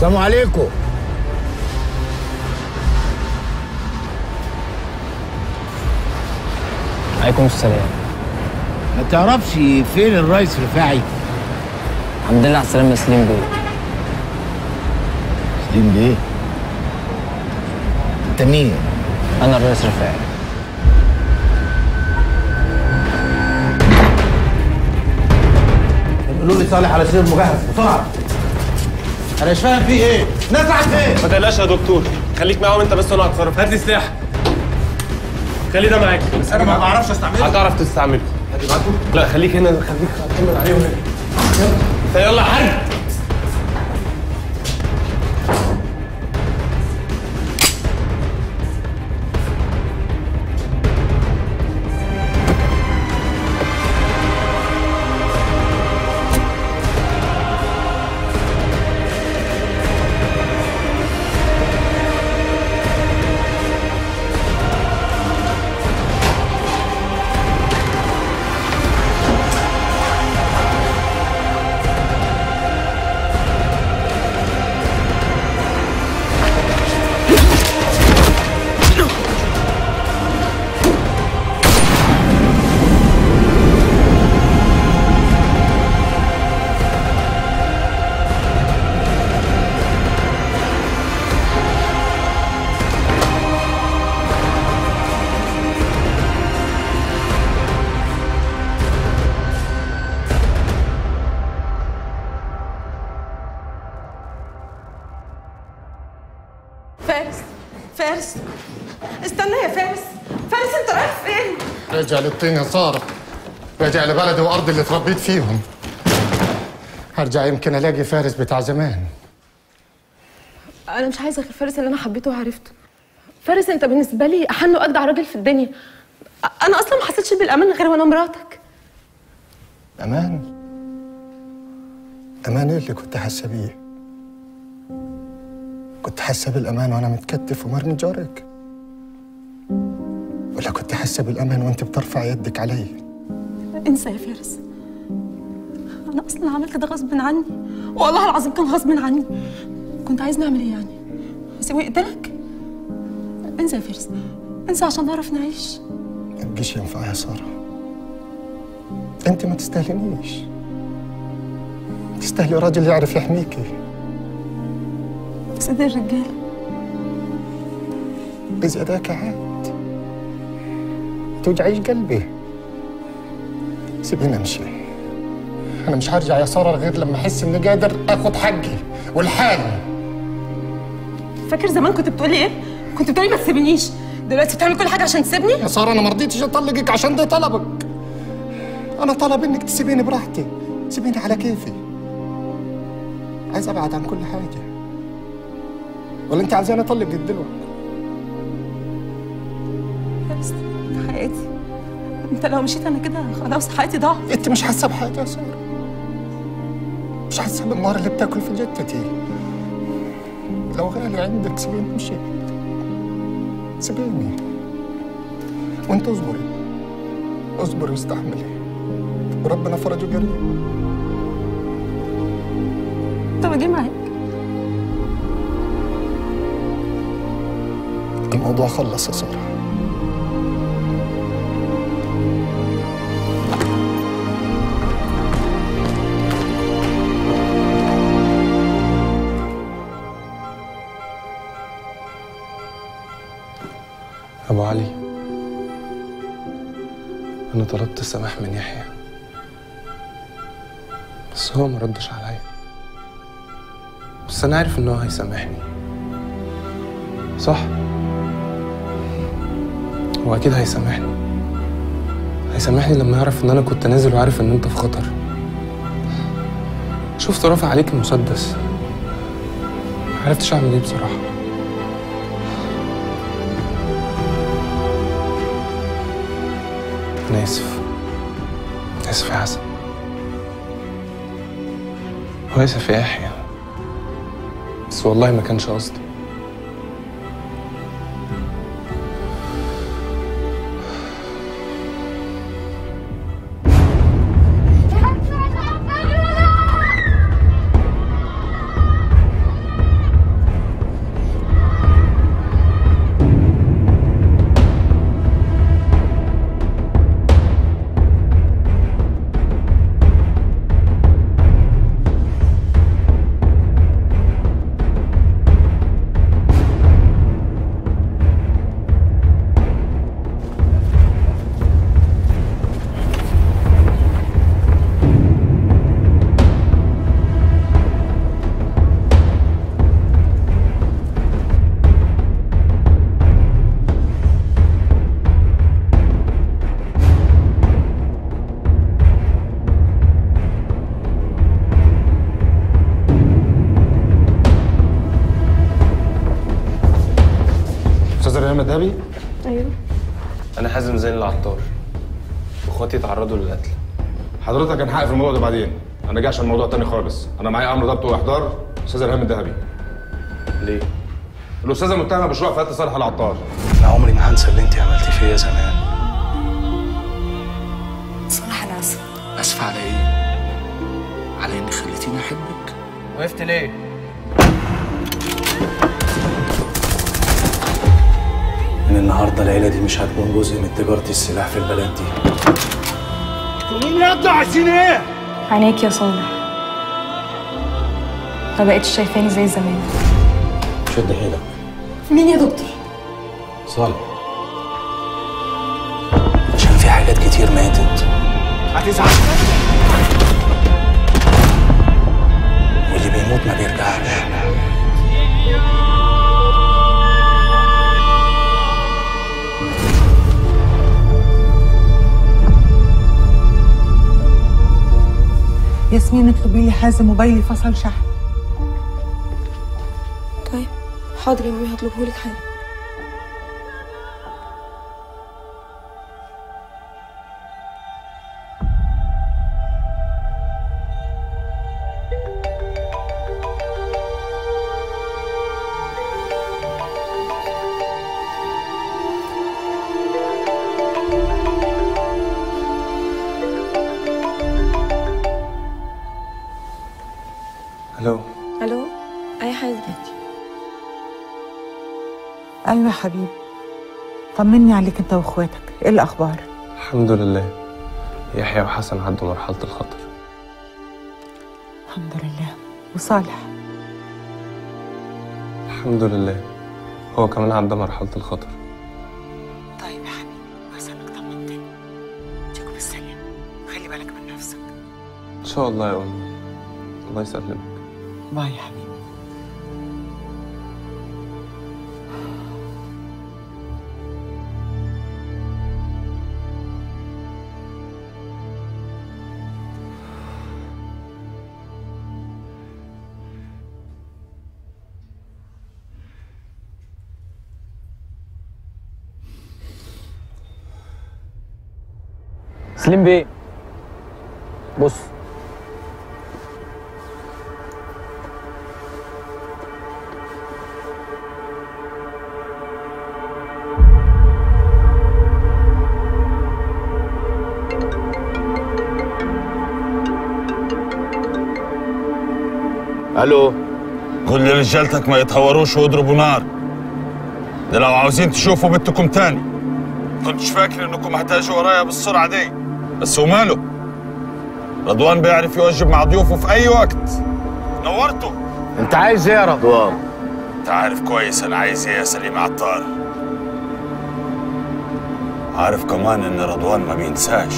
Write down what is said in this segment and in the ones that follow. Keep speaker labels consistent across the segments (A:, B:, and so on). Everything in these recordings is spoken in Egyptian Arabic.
A: السلام عليكم
B: عليكم السلام
A: ما تعرفش فين الرئيس رفاعي
B: الحمد لله على السلامة يا سليم بيه
A: سليم بيه انت مين
B: أنا الرئيس رفاعي
C: قولوا لي صالح على سير مجهز بسرعه انا مش فاهم فيه ايه نزعت فين
D: ما تقلقش يا دكتور خليك معاهم انت بس وانا هتصرف هات لي سلاح خلي ده معاك بس
C: انا ما بعرفش استعمله
D: هتعرف تستعمله لا خليك هنا خليك اطمن عليهم هنا يلا يلا حاج
E: فارس فارس استنى يا فارس فارس انت رايح فين؟
F: رجع للطين يا سارة رجع لبلدي وأرضي اللي اتربيت فيهم هرجع يمكن ألاقي فارس بتاع زمان
E: انا مش عايزه غير فارس اللي انا حبيته وعرفته فارس انت بالنسبه لي احن واجدع راجل في الدنيا انا اصلا ما حسيتش بالامان غير وانا مراتك
F: أمان أمان إيه اللي كنت حاسة بيه؟ كنت حاسة بالأمان وأنا متكتف ومرمي جارك؟ ولا كنت حاسة بالأمان وأنت بترفع يدك علي؟
E: انسى يا فارس انا اصلا عملت ده غصب عني والله العظيم كان غصب عني كنت عايز نعمل ايه يعني اسيبه يقتلك انسى يا فارس انسى عشان نعرف نعيش
F: ما تجيش ينفع يا سارة أنت ما تستاهلنيش تستاهلي راجل يعرف يحميكي
E: سيد الرجاله
F: بزيادك عاد توجعيش قلبي سيبيني امشي انا مش هرجع يا ساره غير لما احس اني قادر اخد حقي والحالي
E: فاكر زمان كنت بتقولي ايه كنت بتقولي ما تسيبنيش دلوقتي بتعمل كل حاجه عشان تسيبني
F: يا ساره انا ما رضيتش اطلقك عشان ده طلبك انا طلب انك تسيبيني براحتي سيبيني على كيفي عايز ابعد عن كل حاجه ولا انت عايزاني اطلقك دلوقتي
E: فارس حياتي انت لو مشيت انا كده خلاص حياتي ضاعت
F: انت مش حاسه بحاجه يا ساره مش حاسه بالنار اللي بتاكل في جتتي لو غالي عندك سيبيني امشي سيبيني وانت اصبري اصبري واستحملي وربنا فرجه قريب
E: طب اجي معاك
F: الموضوع خلص يا ساره
D: ابو علي انا طلبت السماح من يحيى بس هو ما ردش عليا بس انا عارف ان هو هيسامحني صح هو اكيد هيسامحني هيسامحني لما يعرف ان انا كنت نازل وعارف ان انت في خطر شفت رافع عليك المسدس معرفتش اعمل ايه بصراحه أنا آسف آسف يا حسن وآسف يا يحيى بس والله ما كانش قصدي
G: استاذ ريان الدهبي
E: ايوه
D: انا حازم زين العطار واخواتي تعرضوا للقتل
G: حضرتك انا هقفل الموضوع ده بعدين انا جاي عشان موضوع تاني خالص انا معايا امر ضبط واحضار استاذ ريان الدهبي
D: ليه
G: الاستاذه المتهمه بشروع في قتل صالح العطار
H: انا عمري ما هنسى اللي انت عملتيه فيا زمان
E: صراحه انا اسفه
H: اسف على ايه على اني خليتيني احبك
B: وقفت ليه؟
H: من النهارده العيله دي مش هتكون جزء من تجاره السلاح في البلد دي
E: عينيك يا صالح ما بقتش شايفاني زي زمان
H: شد حيلك
E: مين يا دكتور
H: صالح عشان في حاجات كتير ماتت
C: هتزعل
H: واللي بيموت ما بيرجعش
I: ياسمين اطلبي لي حازم موبايلي فصل شحن
E: طيب حاضر يا مامي هطلبهولك حالا
D: الو
E: الو اي حازم
I: ايوه يا حبيبي طمني عليك انت واخواتك ايه الاخبار
D: الحمد لله يحيى وحسن عدوا مرحله الخطر
I: الحمد لله وصالح
D: الحمد لله هو كمان عدى مرحله الخطر
I: طيب يا حبيبي كويس انك طمنتني تيجوا بالسلامه خلي بالك من نفسك
D: ان شاء الله يا امي الله يسلمك
I: باي يا حبيبي
B: سليم بيه بص
A: الو
J: قول لرجالتك ما يتهوروش ويضربوا نار ده لو عاوزين تشوفوا بنتكم تاني كنتش فاكر انكم هتاجوا ورايا بالسرعه دي بس وماله رضوان بيعرف يوجب مع ضيوفه في اي وقت نورته
A: انت عايز ايه يا رضوان
J: انت عارف كويس انا عايز ايه يا سليم عطار عارف كمان ان رضوان ما بينساش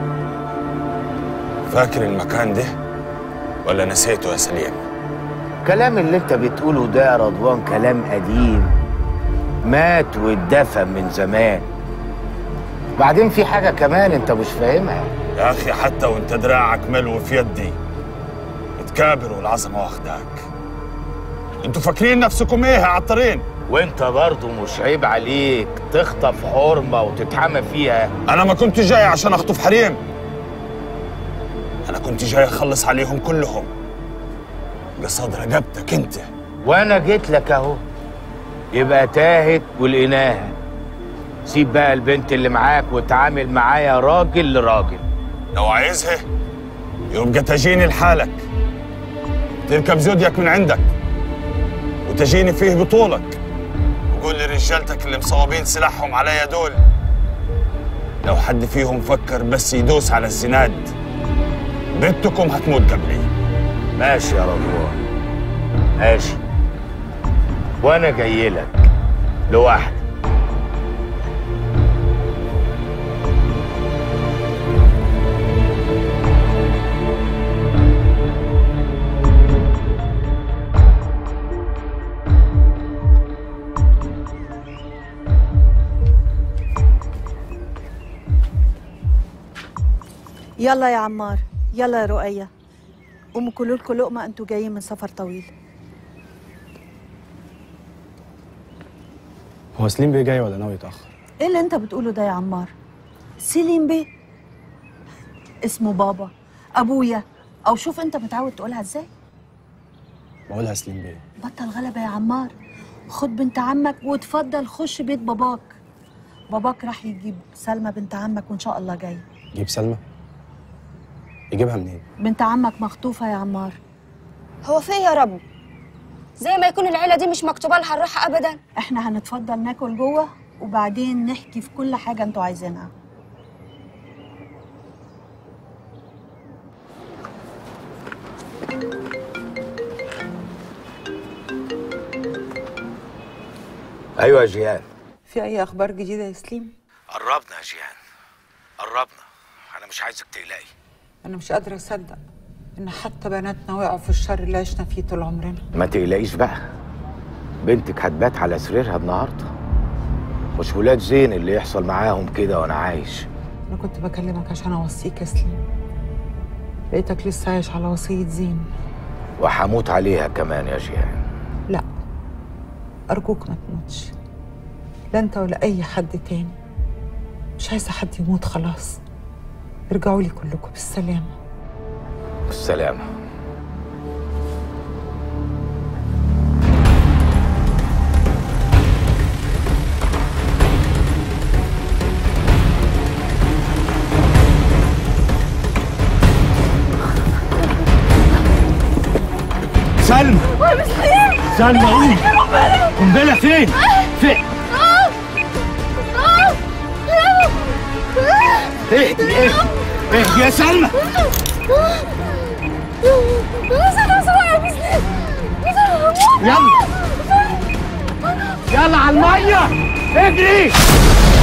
J: فاكر المكان ده ولا نسيته يا سليم
A: الكلام اللي انت بتقوله ده يا رضوان كلام قديم مات واتدفن من زمان بعدين في حاجة كمان انت مش فاهمها
J: يا اخي حتى وانت دراعك ملو في يدي بتكابر والعظمه واخداك انتوا فاكرين نفسكم ايه يا عطارين
A: وانت برضه مش عيب عليك تخطف حرمة وتتحمى فيها
J: انا ما كنت جاي عشان اخطف حريم انا كنت جاي اخلص عليهم كلهم قصاد رقبتك انت
A: وانا جيت لك اهو يبقى تاهت ولقيناها سيب بقى البنت اللي معاك وتعامل معايا راجل لراجل
J: لو عايزها يبقى تجيني لحالك تركب زودياك من عندك وتجيني فيه بطولك وقول لرجالتك اللي مصوبين سلاحهم عليا دول لو حد فيهم فكر بس يدوس على الزناد بنتكم هتموت قبلي
A: ماشي يا رضوان ماشي وانا جاي لك لوحدي
K: يلا يا عمار يلا يا رؤية قوموا كلوا لكم لقمة انتوا جايين من سفر طويل
H: هو سليم بيه جاي ولا ناوي يتاخر
K: ايه اللي انت بتقوله ده يا عمار سليم بيه اسمه بابا ابويا او شوف انت متعود تقولها ازاي
H: بقولها سليم بيه
K: بطل غلبة يا عمار خد بنت عمك وتفضل خش بيت باباك باباك راح يجيب سلمى بنت عمك وان شاء الله جاي
H: جيب سلمى يجيبها منين
K: بنت عمك مخطوفة يا عمار
L: هو في إيه يا رب زي ما يكون العيلة دي مش مكتوبة لها الراحة أبدا
K: احنا هنتفضل ناكل جوه وبعدين نحكي في كل حاجة انتوا عايزينها
A: ايوه يا جيهان
I: في أي أخبار جديدة يا سليم؟
A: قربنا يا جيهان قربنا انا مش عايزك تقلقي
I: أنا مش قادرة أصدق إن حتى بناتنا وقعوا في الشر اللي عشنا فيه طول عمرنا
A: ما تقلقيش بقى بنتك هتبات على سريرها النهارده مش ولاد زين اللي يحصل معاهم كده وانا عايش
I: أنا كنت بكلمك عشان أوصيك يا سليم لقيتك لسه عايش على وصية زين
A: وهموت عليها كمان يا جيهان
I: لا أرجوك ما تموتش لا أنت ولا أي حد تاني مش عايزة حد يموت خلاص ارجعوا لي كلكم بالسلامة
A: بالسلامه
C: سلمى سلمى قوم قنبله فين؟ فين؟ اهدي اهدي اهدي يا سلمى يلا يلا على الميه اجري